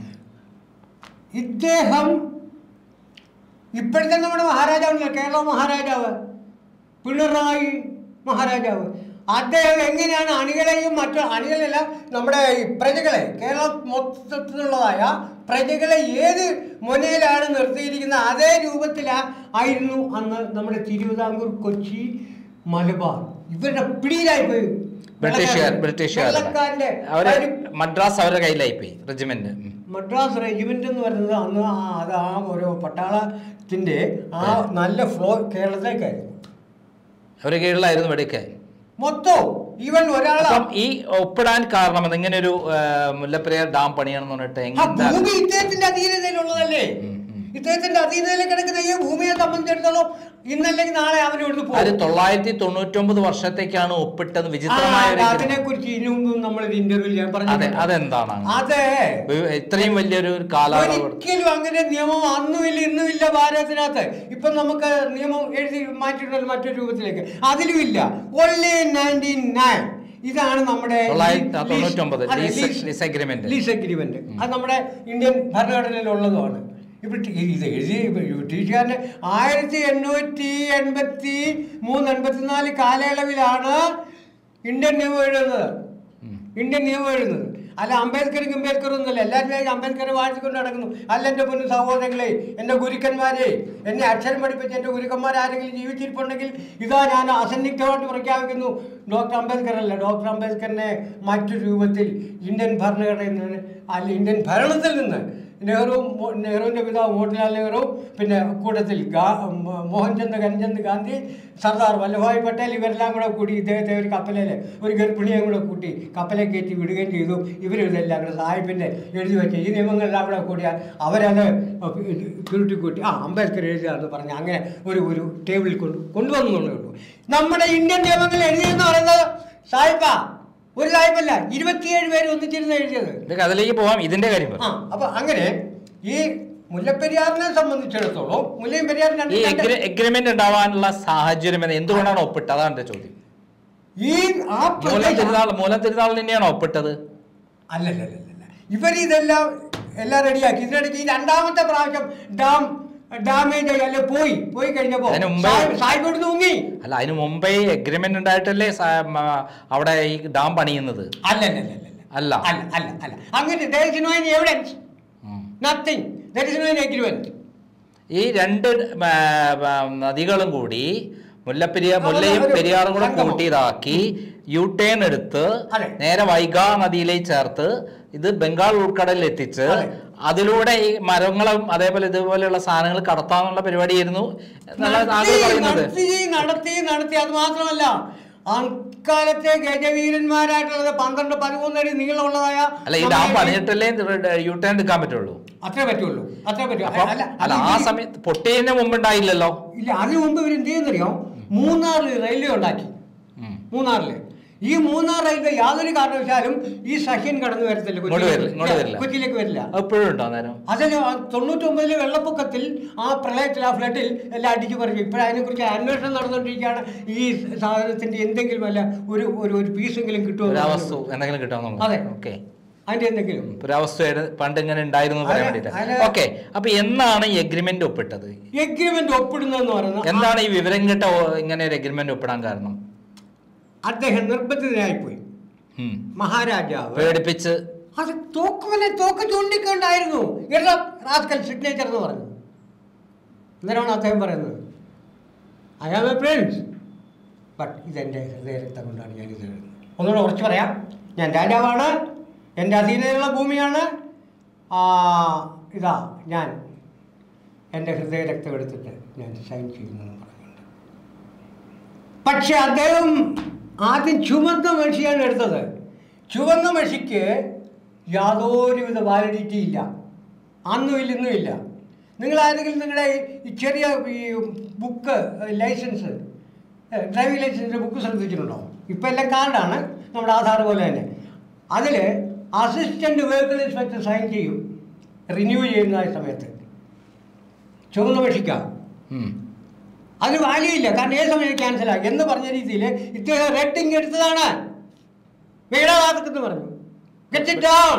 ഇദ്ദേഹം ഇപ്പോഴത്തെ നമ്മുടെ മഹാരാജാവുണ്ടല്ലോ കേരള മഹാരാജാവ് പിണറായി മഹാരാജാവ് അദ്ദേഹം എങ്ങനെയാണ് അണികളെയും മറ്റു അണികളല്ല നമ്മുടെ ഈ പ്രജകളെ കേരള മൊത്തത്തിലുള്ളതായ പ്രജകളെ ഏത് മുനയിലാണ് നിർത്തിയിരിക്കുന്നത് അതേ രൂപത്തിലാ ആയിരുന്നു അന്ന് നമ്മുടെ തിരുവിതാംകൂർ കൊച്ചി മലബാർ ഇവരുടെ പിടിയിലായി പോയി ബ്രിട്ടീഷുകാർ ബ്രിട്ടീഷുകാർ വെള്ളക്കാരന്റെ അവര് ഒരു മദ്രാസ് അവരുടെ കയ്യിലായി പോയി റെജിമെന്റ് മദ്രാസ് റെജിമെന്റ് എന്ന് പറയുന്നത് അന്ന് ആ അത് ആ ഒരു പട്ടാളത്തിന്റെ ആ നല്ല ഫ്ലോ കേരളത്തിലേക്കായിരുന്നു അവരുടെ കീഴിലായിരുന്നു വെടിക്കാൻ മൊത്തം ഈവൻ ഒരാൾ അപ്പം ഈ ഒപ്പിടാൻ കാരണം അത് ഇങ്ങനെ ഒരു മുല്ലപ്പെരിയാർ ഡാം പണിയണം എന്ന് പറഞ്ഞിട്ട് ആ എങ്ങനെ ഭൂമി ഇദ്ദേഹത്തിന്റെ അധീനതയിലുള്ളതല്ലേ ഉം, ഉം. ഇദ്ദേഹത്തിന്റെ അധീനതയിൽ കിടക്കുന്ന ഈ ഭൂമിയെ സംബന്ധിച്ചിടത്തോളം ഇന്നല്ലെങ്കിൽ നാളെ അവൻ ഇവിടുന്ന് അത് പോകും തൊള്ളായിരത്തി തൊണ്ണൂറ്റൊമ്പത് വർഷത്തേക്കാണ് ഒപ്പിട്ടത് വിചിത്രമായ ഒരു അതിനെ കുറിച്ച് ഇതിനു മുമ്പ് നമ്മൾ ഒരു ഇന്റർവ്യൂ ഞാൻ അതെ പറഞ്ഞു അതെന്താണ് അങ്ങനെ? അതെ ഒരു- ഇത്രയും വലിയൊരു കാലാവധി ഒരിക്കലും അങ്ങനെ നിയമം അന്നുമില്ല ഇന്നുമില്ല ഭാരതത്തിനകത്ത് ഇപ്പൊ നമുക്ക് നിയമം എഴുതി മാറ്റിയിട്ടുള്ള മറ്റൊരു രൂപത്തിലേക്ക് അതിലും ഇല്ല ഓൺലി നയൻറ്റി നയൻ ഇതാണ് നമ്മുടെ തൊള്ളായിരത്തി ലീസ്- തൊണ്ണൂറ്റൊമ്പത് അതെ, lease lease- lease agreement. Lease agreement അത് നമ്മുടെ ഇന്ത്യൻ ഭരണഘടനയിലുള്ളതുമാണ് ഇപ്പൊ ടി- ഇത് എഴുതി ബ്രിട്ടീഷുകാരന് ആയിരത്തി എണ്ണൂറ്റി എൺപത്തി മൂന്ന് എൺപത്തിനാല് കാലയളവിലാണ് ഇന്ത്യൻ നിയമം എഴുതുന്നത് ഇന്ത്യൻ നിയമം എഴുതുന്നത് അല്ല അംബേദ്കറും അംബേദ്കറും ഒന്നുമല്ല എല്ലാവരും അംബേദ്കറെ വാഴ്ത്തിക്കൊണ്ട് നടക്കുന്നു അല്ല എൻ്റെ പൊന്നു സഹോദരങ്ങളെ എൻ്റെ ഗുരുക്കന്മാരെ എന്നെ അക്ഷരം പഠിപ്പിച്ച എൻ്റെ ഗുരുക്കന്മാർ ആരെങ്കിലും ജീവിച്ചിരിപ്പുണ്ടെങ്കിൽ ഇതാ ഞാൻ അസന്നിഗ്ധമായിട്ട് പ്രഖ്യാപിക്കുന്നു ഡോക്ടർ അംബേദ്കർ അല്ല ഡോക്ടർ അംബേദ്കറിനെ മറ്റു രൂപത്തിൽ ഇന്ത്യൻ ഭരണഘടനയിൽ നിന്ന് അല്ല ഇന്ത്യൻ ഭരണത്തിൽ നിന്ന് നെഹ്റു മോ- നെഹ്റുവിൻ്റെ പിതാവ് മോട്ടിലാൽ നെഹ്റു പിന്നെ കൂട്ടത്തിൽ ഗാ മോ- മോഹൻചന്ദ് കരംചന്ദ് ഗാന്ധി സർദാർ വല്ലഭായ് പട്ടേൽ ഇവരെല്ലാം കൂടെ കൂടി ഇദ്ദേഹത്തെ ഒരു കപ്പലിൽ ഒരു ഗർഭിണിയെ കൂടെ കൂട്ടി കപ്പലെ കയറ്റി വിടുകയും ചെയ്തു ഇവരിതെല്ലാം കൂടെ സാഹിബിൻ്റെ എഴുതി വെച്ച ഈ നിയമങ്ങളെല്ലാം കൂടെ കൂടിയാൽ അവരത് ചുരുട്ടി കൂട്ടി ആ അംബേദ്കർ എഴുതിയാന്ന് പറഞ്ഞ് അങ്ങനെ ഒരു ഒരു ടേബിളിൽ കൊണ്ട് കൊണ്ടുവന്നുള്ളൂ നമ്മുടെ ഇന്ത്യൻ നിയമങ്ങൾ എഴുതിയെന്ന് പറയുന്നത് സാഹിബ ഒരു സാഹിബല്ല ഇരുപത്തിയേഴ് പേര് ഒന്നിച്ചിരുന്ന് എഴുതിയത് ഇതൊക്കെ അതിലേക്ക് പോവാം ഇതിന്റെ കാര്യം പറ. ആ അപ്പൊ അങ്ങനെ ഈ മുല്ലപ്പെരിയാറിനെ സംബന്ധിച്ചിടത്തോളം മുല്ലയും പെരിയാറും ഈ രണ്ട് രണ്ട് എഗ്രിമെന്റ് ഉണ്ടാവാനുള്ള സാഹചര്യം എന്ന് എന്തുകൊണ്ടാണ് ഒപ്പിട്ടത് അതാണ് എന്റെ ചോദ്യം ഈ ആ മൂലം പ്രദേശം തിരുനാൾ മൂലം തിരുനാളിൽ തന്നെയാണോ ഒപ്പിട്ടത് അല്ലല്ലല്ല ഇവർ ഇതെല്ലാം എല്ലാം റെഡിയാക്കി ഇതിനിടയ്ക്ക് ഈ രണ്ടാമത്തെ പ്രാവശ്യം ഡാം ഡാമേജ് ആയി അല്ലെ പോയി പോയി കഴിഞ്ഞപ്പോ അതിന് മുമ്പേ- സാഹിബ് സാഹിബ് ഇവിടുന്ന് മുങ്ങി അല്ല അതിന് മുമ്പേ എഗ്രിമെന്റ് ഉണ്ടായിട്ടല്ലേ സ- മ, അവിടെ ഈ ഡാം പണിയുന്നത് അല്ലല്ലല്ല അല്ല അല്ല അല്ല അല്ല അങ്ങനെ there is no any evidence ഉം. nothing there is no any agreement ഈ രണ്ട് മ, മ, നദികളും കൂടി മുല്ലപ്പെരിയാർ അതെ, മുല്ലയും ഒരു പെരിയാറും കൂടെ സംഗമം. കൂട്ടിയതാക്കി യു ടേൺ എടുത്ത് അതെ. നേരെ വൈഗാ നദിയിലേക്ക് ചേർത്ത് ഇത് ബംഗാൾ ഉൾക്കടലിൽ എത്തിച്ച് അതെ. അതിലൂടെ ഈ മരങ്ങളും അതേപോലെ ഇതുപോലെയുള്ള സാധനങ്ങൾ കടത്താനുള്ള പരിപാടിയായിരുന്നു എന്നുള്ള ആളുകൾ നടത്തി പറയുന്നത് നടത്തി നടത്തി നടത്തി അത് മാത്രമല്ല അക്കാലത്തെ ഗജവീരന്മാരായിട്ടുള്ളത് പന്ത്രണ്ട് പതിമൂന്ന് അടി നീളമുള്ളതായ അല്ല ഈ ഡാം നമ്മുടെ പണിഞ്ഞിട്ടല്ലേ യു ടേൺ എടുക്കാൻ പറ്റുള്ളൂ അത്രേ പറ്റുള്ളൂ അത്രേ പറ്റൂ അപ്പം അല്ല അല്ല ആ അത് സമയത്ത് പൊട്ടിയതിന് മുമ്പുണ്ടായില്ലല്ലോ ഇല്ല അതിനു മുമ്പ് ഇവർ എന്ത് ചെയ്യുന്നറിയോ മൂന്നാറിൽ റെയിൽവേ ഉണ്ടാക്കി ഉം. മൂന്നാറില് ഈ മൂന്നാർ റെയിൽവേ യാതൊരു കാരണവശാലും ഈ സഹ്യൻ കടന്നു വരത്തില്ല ഇങ്ങോട്ട് വരില്ല, ഇങ്ങോട്ട് വരില്ല. കൊച്ചിയിലേക്ക് വരില്ല അത് ഇപ്പോഴും ഉണ്ടോ അന്നേരം അതിൽ തൊണ്ണൂറ്റൊമ്പതിലെ വെള്ളപ്പൊക്കത്തിൽ ആ പ്രളയത്തിൽ ആ ഫ്ലഡിൽ എല്ലാം അടിച്ചു പറിച്ചു ഇപ്പോഴും അതിനെക്കുറിച്ച് അന്വേഷണം നടന്നുകൊണ്ടിരിക്കുകയാണ് ഈ സാധനത്തിന്റെ എന്തെങ്കിലും അല്ല ഒരു ഒരു ഒരു പീസെങ്കിലും കിട്ടുമോ പുരാവസ്തു എന്തെങ്കിലും കിട്ടാമെന്നുള്ളത് അതെ. ഓക്കെ അതിന്റെ എന്തെങ്കിലും പുരാവസ്തുവായിട്ട് പണ്ട് ഇങ്ങനെ ഉണ്ടായിരുന്നു എന്ന് പറയാൻ അതെ, വേണ്ടിട്ട് അതെ. ഓക്കെ അപ്പൊ എന്നാണ് ഈ എഗ്രിമെന്റ് ഒപ്പിട്ടത് എഗ്രിമെന്റ് ഒപ്പിടുന്നതെന്ന് പറയുന്നത് എന്താണ് ഈ വിവരം കേട്ട ഓ- ഇങ്ങനെ ഒരു എഗ്രിമെന്റ് ഒപ്പിടാൻ കാരണം അദ്ദേഹം നിർബന്ധിതനായിപ്പോയി ഉം. മഹാരാജാവ് പേടിപ്പിച്ച് അത് തോക്കുമനെ തോക്ക് ചൂണ്ടിക്കൊണ്ടായിരുന്നു എടാ റാസ്കൽ സിഗ്നേച്ചർ എന്ന് പറഞ്ഞു അന്നേരമാണ് അദ്ദേഹം പറയുന്നത് I am a prince but ഇതെൻ്റെ ഹൃദയരക്തം കൊണ്ടാണ് ഞാൻ ഇത് എഴുതുന്നത് ഒന്നുകൂടെ കുറച്ച് പറയാം ഞാൻ രാജാവാണ് എൻ്റെ അധീനതയുള്ള ഭൂമിയാണ് ആ, ഇതാ ഞാൻ എൻ്റെ ഹൃദയരക്തം എടുത്തിട്ട് ഞാൻ സൈൻ ചെയ്യുന്നെന്ന് പറഞ്ഞുകൊണ്ട് പക്ഷെ അദ്ദേഹം ആദ്യം ചുവന്ന മഷിയാണ് എടുത്തത് ചുവന്ന മഷിക്ക് യാതൊരുവിധ വാലിഡിറ്റി ഇല്ല അന്നും ഇല്ല ഇന്നും ഇല്ല നിങ്ങൾ ആരെങ്കിലും നിങ്ങളുടെ ഈ ചെറിയ ഈ ബുക്ക് ലൈസൻസ് ഡ്രൈവിംഗ് ലൈസൻസിൻ്റെ ബുക്ക് ശ്രദ്ധിച്ചിട്ടുണ്ടോ ഇപ്പം എല്ലാം കാർഡാണ് നമ്മുടെ ആധാർ പോലെ തന്നെ അതിൽ അസിസ്റ്റൻ്റ് വെഹിക്കിൾ ഇൻസ്പെക്ടർ സൈൻ ചെയ്യും റിന്യൂ ചെയ്യുന്ന ആ സമയത്ത് ചുവന്ന മഷിക്കാം ഉം. അതിന് വാല്യൂ ഇല്ല കാരണം ഏത് സമയം ക്യാൻസൽ ആക്കി എന്ന് പറഞ്ഞ രീതിയിൽ ഇദ്ദേഹം റേറ്റിംഗ് എടുത്തതാണ് വീടാകാത്തക്കെന്ന് പറഞ്ഞു Get it down.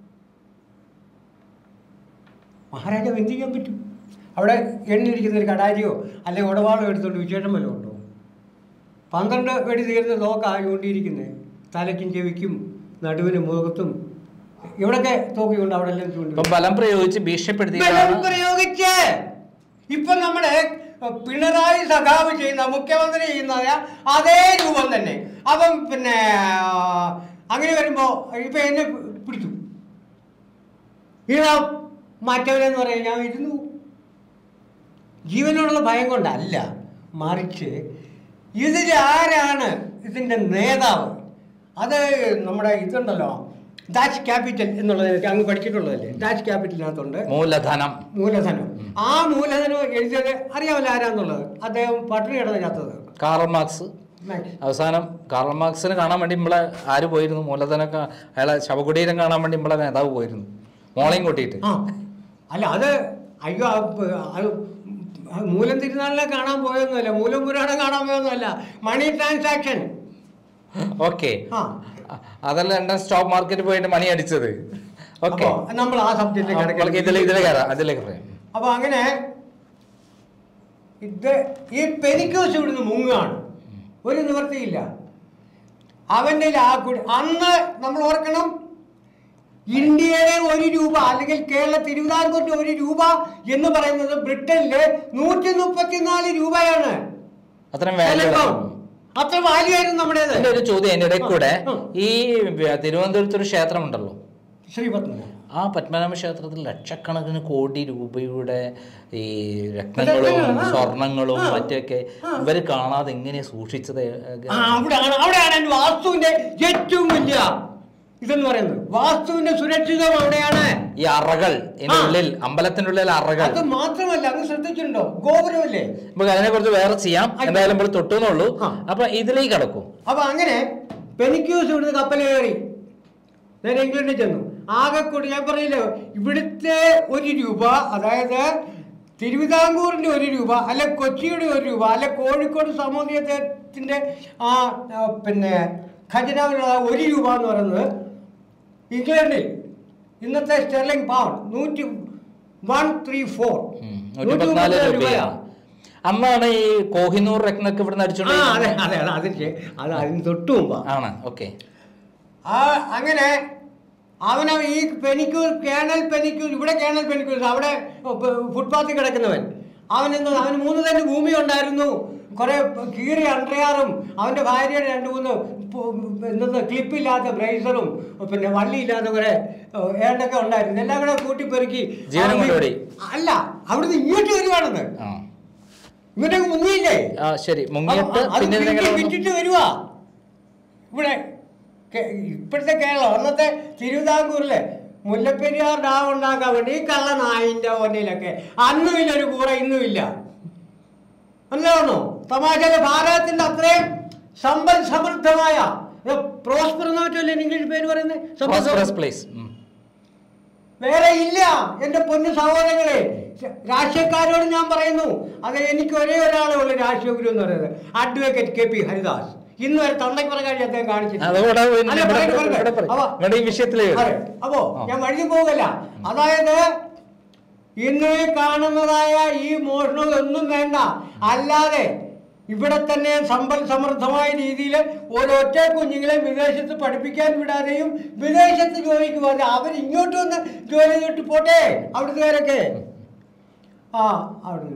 മഹാരാജാവ് എന്ത് ചെയ്യാൻ പറ്റും അവിടെ എണ്ണിരിക്കുന്ന ഒരു കടാരിയോ അല്ലെങ്കിൽ ഉടവാളോ എടുത്തുകൊണ്ട് വിശേഷം വല്ലതും ഉണ്ടോ പന്ത്രണ്ട് വെടി തീർന്ന തോക്കാണ് ചൂണ്ടിയിരിക്കുന്നത് തലയ്ക്കും ചെവിക്കും നടുവിനും മുഖത്തും എവിടൊക്കെ തോക്കിയുണ്ട് അവിടെ എല്ലാം ഇപ്പൊ ചൂണ്ടി ബലം പ്രയോഗിച്ച് ബലം ഭീഷണിപ്പെടുത്തിയിട്ടാണ് പ്രയോഗിച്ച് ഇപ്പൊ നമ്മുടെ അഹ്, പിണറായി സഖാവ് ചെയ്യുന്ന മുഖ്യമന്ത്രി ചെയ്യുന്ന അതേ രൂപം തന്നെ അപ്പം പിന്നെ ആ, അങ്ങനെ വരുമ്പോ ഇപ്പൊ എന്നെ പി- പിടിച്ചു ഈടാ മാറ്റവനെന്ന് പറയാൻ ഞാൻ ഇരുന്നു ജീവനോടുള്ള ഭയം കൊണ്ടല്ല മറിച്ച് ഇതിൽ ആരാണ് ഇതിന്റെ നേതാവ് അത് നമ്മുടെ ഇതുണ്ടല്ലോ ഡാച്ച് ക്യാപിറ്റൽ എന്നുള്ളത് അങ്ങ് പഠിച്ചിട്ടുള്ളതല്ലേ ഡാച്ച് ക്യാപിറ്റലിനകത്തുണ്ട് മൂലധനം മൂലധനം ആ മൂലധനം എഴുതിയത് അറിയാമല്ലോ ആരാന്നുള്ളത് അദ്ദേഹം പട്ടിണി കിടന്ന് ചത്തത് കാറൽ മാർക്സ് അവസാനം കാറൽ മാർക്സിനെ കാണാൻ വേണ്ടി നമ്മളെ ആര് പോയിരുന്നു മൂലധനം കാ- അയാളെ ശവകുടീരം കാണാൻ വേണ്ടി നമ്മളെ നേതാവ് പോയിരുന്നു മോളെയും കൂട്ടിയിട്ട് ആ അല്ല അത് അയ്യോ ആ പ്- അത് മൂലം തിരുനാളിനെ കാണാൻ പോയൊന്നുമല്ല മൂലം പുരാണം കാണാൻ പോയൊന്നുമല്ല മണി ട്രാൻസാക്ഷൻ ഓക്കെ ആ അതല്ല ലണ്ടൻ സ്റ്റോക്ക് മാർക്കറ്റ് പോയിട്ട് മണി അടിച്ചത് ഓക്കെ അപ്പോ നമ്മൾ ആ സബ്ജക്റ്റിലേക്ക് ഇതിലേക്ക് ഇതിലേക്ക് കയറാം അതിലേക്ക് പറയാം അപ്പൊ അങ്ങനെ ഇത് ഈ പെരിക്കോസ് ഇവിടുന്ന് മുങ്ങാണ് ഒരു നിവൃത്തിയില്ല അവന്റെ ആ കുടി അന്ന് നമ്മൾ ഓർക്കണം ഇന്ത്യയിലെ ഒരു രൂപ അല്ലെങ്കിൽ കേരള തിരുവിതാംകൂറിന്റെ ഒരു രൂപ എന്ന് പറയുന്നത് ബ്രിട്ടനിലെ നൂറ്റി മുപ്പത്തിനാല് രൂപയാണ് അത്രയും വാല്യൂ ചിലപ്പം അത്ര വാല്യൂ ആയിരുന്നു നമ്മുടേത് എന്റെ ഒരു ചോദ്യം അതിന്റെ ഇടയിൽ കൂടെ ആ. ഈ വ്യ- തിരുവനന്തപുരത്ത് ഒരു ക്ഷേത്രം ഉണ്ടല്ലോ ശ്രീപത്മന ആ പത്മനാഭ ക്ഷേത്രത്തിൽ ലക്ഷക്കണക്കിന് കോടി രൂപയുടെ ഈ രത്നങ്ങളും രത്നങ്ങളാ? സ്വർണങ്ങളും ആ. മറ്റൊക്കെ ആ. ഇവര് കാണാതെ എങ്ങനെ സൂക്ഷിച്ചത് ആ അവിടെയാണ് അവിടെയാണ് എൻ്റെ വാസ്തുവിന്റെ ഏറ്റവും വലിയ ഇതെന്ന് പറയുന്നത് വാസ്തുവിന്റെ സുരക്ഷിതം അവിടെയാണ് ഈ അറകൾ ഇതിന്റെ ആ. ഉള്ളിൽ അമ്പലത്തിന്റെ ഉള്ളിൽ അറകൾ അത് മാത്രമല്ല അങ്ങ് ശ്രദ്ധിച്ചിട്ടുണ്ടോ ഗോപുരമല്ലേ നമുക്ക് അതിനെ കുറിച്ച് വേറെ ചെയ്യാം ആയിക്കോട്ടെ. എന്തായാലും നമ്മൾ തൊട്ടുന്നുള്ളൂ ആ. അപ്പൊ ഇതിലേക്ക് കടക്കും അപ്പൊ അങ്ങനെ പെനിക്യൂസ് ഇവിടുന്ന് കപ്പൽ കയറി നേരെ ഇംഗ്ലണ്ടിൽ ചെന്നു ആകെ കൂടി ഞാൻ പറയില്ലേ ഇവിടുത്തെ ഒരു രൂപ അതായത് തിരുവിതാംകൂറിന്റെ ഒരു രൂപ അല്ലെ കൊച്ചിയുടെ ഒരു രൂപ അല്ലെ കോഴിക്കോട് സാമൂഹ്യത്തിന്റെ ആ ആ, പിന്നെ ഖജനാവിലുള്ള ഒരു രൂപ എന്ന് പറയുന്നത് ഇംഗ്ലണ്ടിൽ ഇന്നത്തെ സ്റ്റെർലിംഗ് പൗണ്ട് നൂറ്റി വൺ ത്രീ ഫോർ ഉം. നൂറ്റിപ്പത്തിനാല് രൂപയാണ് അന്നാണ് ഈ കോഹിനൂർ രത്നൊക്കെ ഇവിടുന്ന് ആ അതെ അടിച്ചോണ്ട് അതെ അതെ അതിന് അത് അതിന് തൊട്ട് മുമ്പാ ആണ് ഓക്കെ ആ അങ്ങനെ അവന ഈ പെനിക്യൂർ കേണൽ പെനിക്യൂർ ഇവിടെ കേണൽ പെനിക്യൂർ അവിടെ ഫുട്പാത്തിൽ കിടക്കുന്നവൻ അവൻ എന്തോ അവന് മൂന്ന് തന്നെ ഭൂമി ഉണ്ടായിരുന്നു കുറെ കീറി അണ്ടയാറും അവന്റെ ഭാര്യയുടെ രണ്ട് മൂന്ന് പു- എന്തത് ക്ലിപ്പില്ലാത്ത ബ്രേസറും പിന്നെ വള്ളിയില്ലാത്ത കുറെ ഏഹ്, ഏണ്ടൊക്കെ ഉണ്ടായിരുന്നു എല്ലാം കൂടെ കൂട്ടിപ്പെറുക്കി ജീവനും അവിടുന്ന് കൊണ്ടുപോയി. അല്ല അവിടുന്ന് ഇങ്ങോട്ട് വരുവാണെന്ന് ആ ഇവന്റെ മുങ്ങിയില്ലേ ആ ശരി മുങ്ങിയിട്ട് അപ്പൊ അത് പിന്നെ പിടിച്ച് നിങ്ങൾ വിറ്റിട്ട് വരുവാ ഇവിടെ കേ- ഇപ്പോഴത്തെ കേരളം അന്നത്തെ തിരുവിതാംകൂറിലെ മുല്ലപ്പെരിയാർ ഡാം ഉണ്ടാക്കാൻ വേണ്ടി ഈ കള്ള നായിന്റെ ഓനയിലൊക്കെ അന്നുമില്ല ഒരു കൂറ ഇന്നുമില്ല മനസ്സിലാവുന്നു തമാശയിലെ ഭാരതത്തിന്റെ അത്രയും സമ്പൽ സമൃദ്ധമായ പ്രോസ്പർ എന്ന് പറ്റുമല്ലേ ഇംഗ്ലീഷ് പേര് പറയുന്നത് സമ്പൽ പ്രോസ്പെറസ് സമൃദ്ധ- പ്ലേസ് വേറെ ഇല്ല എന്റെ പൊന്നു സഹോദരങ്ങളെ രാഷ്ട്രീയക്കാരോട് ഞാൻ പറയുന്നു അത് എനിക്ക് ഒരേ ഒരാളേ ഉള്ളൂ രാഷ്ട്രീയ ഗുരു എന്ന് പറയുന്നത് അഡ്വക്കേറ്റ് കെ പി ഹരിദാസ് ഇന്ന് വരെ തന്തയ്ക്ക് പ്രകാരം അദ്ദേഹം കാണിച്ചിട്ടില്ല. അതുകൂടെ പിന്നെ അല്ല, ഇവിടെ- പറയട്ടെ, പറയട്ടെ. ഇവിടെ പറയ്. അപ്പൊ- ഇവിടെ ഈ വിഷയത്തിലേ വരൂ. അതെ. അപ്പോ ആ. ഞാൻ വഴുതി പോകല്ല അതായത് ഇന്ന് ഈ കാണുന്നതായ ഈ മോഷണം ഒന്നും വേണ്ട അല്ലാതെ ഇവിടെ തന്നെ സമ്പൽ സമൃദ്ധമായ രീതിയിൽ ഒരൊറ്റ കുഞ്ഞുങ്ങളെ വിദേശത്ത് പഠിപ്പിക്കാൻ വിടാതെയും വിദേശത്ത് ജോലിക്ക് പോകാതെ അവർ ഇങ്ങോട്ട് വന്ന് ജോലി ചെയ്തിട്ട് പോട്ടെ അവിടുത്തുകാരൊക്കെ ആ അവിടെ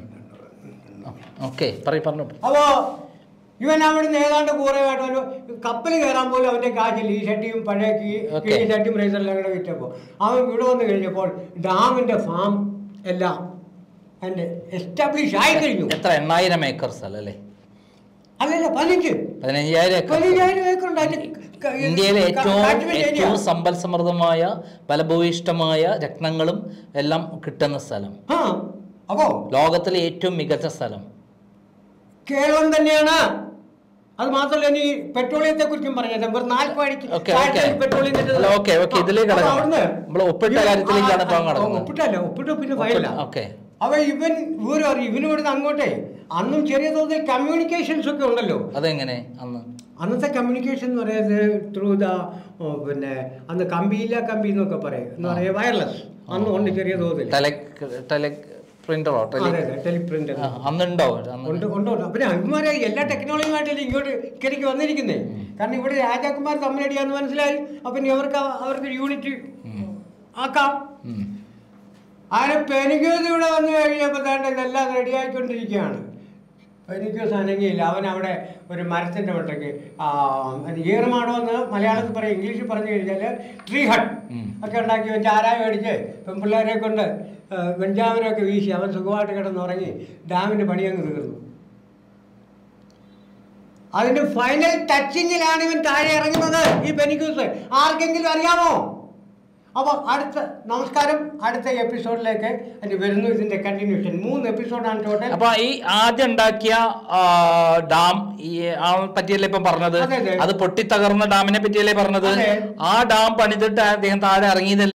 ഓക്കെ പറയ് പറഞ്ഞു അപ്പോ ഇവൻ അവിടുന്ന് ഏതാണ്ട് കുറേയായിട്ട് ഒരു കപ്പൽ കയറാൻ പോലും അവന്റെ കാശില്ല ഈ ഷട്ടിയും പഴയ കീ- Okay. ഈ ഷട്ടിയും റേസറെല്ലാം കൂടെ വിറ്റപ്പോ അവൻ ഇവിടെ വന്ന് കഴിഞ്ഞപ്പോൾ ഡാമിന്റെ ഫാം എല്ലാം അതിന്റെ എസ്റ്റാബ്ലിഷ് ആയി കഴിഞ്ഞു എത്ര എണ്ണായിരം ഏക്കർ സ്ഥലം അല്ലേ അല്ലല്ല പതിനഞ്ച് പതിനയ്യായിരം ഏക്കർ പതിനഞ്ചായിരം ഏക്കറുണ്ട് അതിന്റെ ക- ഇത് ഇന്ത്യയിലെ ക- ഏറ്റവും catchment area. ഏറ്റവും സമ്പൽ സമൃദ്ധമായ ഫലഭൂയിഷ്ടമായ രത്നങ്ങളും എല്ലാം കിട്ടുന്ന സ്ഥലം ആ അപ്പോ ലോകത്തിലെ ഏറ്റവും മികച്ച സ്ഥലം കേരളം തന്നെയാണ് അത് മാത്രമല്ല ഇനി പെട്രോളിയത്തെ കുറിച്ചും പറഞ്ഞത് വെറും നാൽപ്പത് അടിക്ക് ഓക്കെ താഴത്തെ ഓക്കെ പെട്രോളിയം കിട്ടുന്നത്. അല്ല ഓക്കെ ഓക്കെ ആ, ഇതിലേക്ക് അപ്പൊ കിടക്കണം അവിടുന്ന് നമ്മൾ ഒപ്പിട്ട ഇവൻ- കാര്യത്തിലേക്കാണ് ആ, ഇപ്പം ആ, കിടക്കുന്നത് ഒപ്പിട്ടല്ല ഒപ്പിട്ട് പിന്നെ ഫയലില്ല ഓക്കെ അപ്പൊ ഇവൻ ഇവര് പറയും ഇവന് ഇവിടുന്ന് അങ്ങോട്ടേ അന്നും ചെറിയ തോതിൽ കമ്മ്യൂണിക്കേഷൻസ് ഒക്കെ ഉണ്ടല്ലോ അതെങ്ങനെ അന്ന് അന്നത്തെ കമ്മ്യൂണിക്കേഷൻ എന്ന് പറയുന്നത് ത്രൂ ദ പിന്നെ അന്ന് കമ്പിയില്ല കമ്പി എന്നൊക്കെ പറയും എന്ന് പറയുക വയർലെസ് അന്നും ഉണ്ട് ചെറിയ തോതിൽ ടെലെ ടെലെ പ്രിന്ററോ ടെലി അതെ അതെ ടെലിപ്രിന്റ് ആ, അന്നുണ്ടോ അന്ന് ഉണ്ട് ഉണ്ട് ഉണ്ട് പിന്നെ അവന്മാരെ എല്ലാ ടെക്നോളജിയുമായിട്ടല്ലേ ഇങ്ങോട്ട് ഇക്കരയ്ക്ക് വന്നിരിക്കുന്നേ കാരണം ഇവിടെ രാജാക്കന്മാർ തമ്മിലടിയാന്ന് മനസ്സിലായി അപ്പൊ ഇനി അവർക്ക് അവ- അവർക്ക് യൂണിറ്റ് ആക്കാം ഉം. അങ്ങനെ പെനിക്യൂസ് ഇവിടെ വന്നു കഴിഞ്ഞപ്പോൾ തന്നെ ഇതെല്ലാം റെഡിയായിക്കൊണ്ടിരിക്കുകയാണ് പെനിക്യൂസ് അനങ്ങിയില്ല അവൻ അവിടെ ഒരു മരത്തിൻ്റെ മട്ടയ്ക്ക് ഈറമാടോ എന്ന് മലയാളത്തിൽ പറയും ഇംഗ്ലീഷിൽ പറഞ്ഞു കഴിഞ്ഞാൽ ട്രീ ഹട്ട് ഉം. ഒക്കെ ഉണ്ടാക്കി വെച്ച് ആരായ മേടിച്ച് പെൺപിള്ളേരെ കൊണ്ട് വെഞ്ചാമരമൊക്കെ വീശി അവൻ സുഖമായിട്ട് കിടന്നുറങ്ങി ഡാമിൻ്റെ പണി അങ്ങ് തീർന്നു അതിന്റെ ഫൈനൽ ടച്ചിങ്ങിലാണ് ഇവൻ താഴെ ഇറങ്ങുന്നത് ഈ ബെനിക്യൂസ് ആർക്കെങ്കിലും അറിയാമോ അപ്പോൾ അടുത്ത നമസ്കാരം അടുത്ത എപ്പിസോഡിലേക്ക് അതിന് വരുന്നു ഇതിന്റെ കണ്ടിന്യൂഷൻ മൂന്ന് എപ്പിസോഡാണ് ടോട്ടൽ അപ്പൊ ഈ ആദ്യം ഉണ്ടാക്കിയ ആ, ഡാം ഈ ആ പറ്റിയല്ലേ ഇപ്പൊ പറഞ്ഞത് അതെ, അതെ. അത് പൊട്ടിത്തകർന്ന ഡാമിനെ പറ്റിയല്ലേ പറഞ്ഞത് അതെ. ആ ഡാം പണിതിട്ട് അദ്ദേഹം താഴെ ഇറങ്ങിയതല്ലേ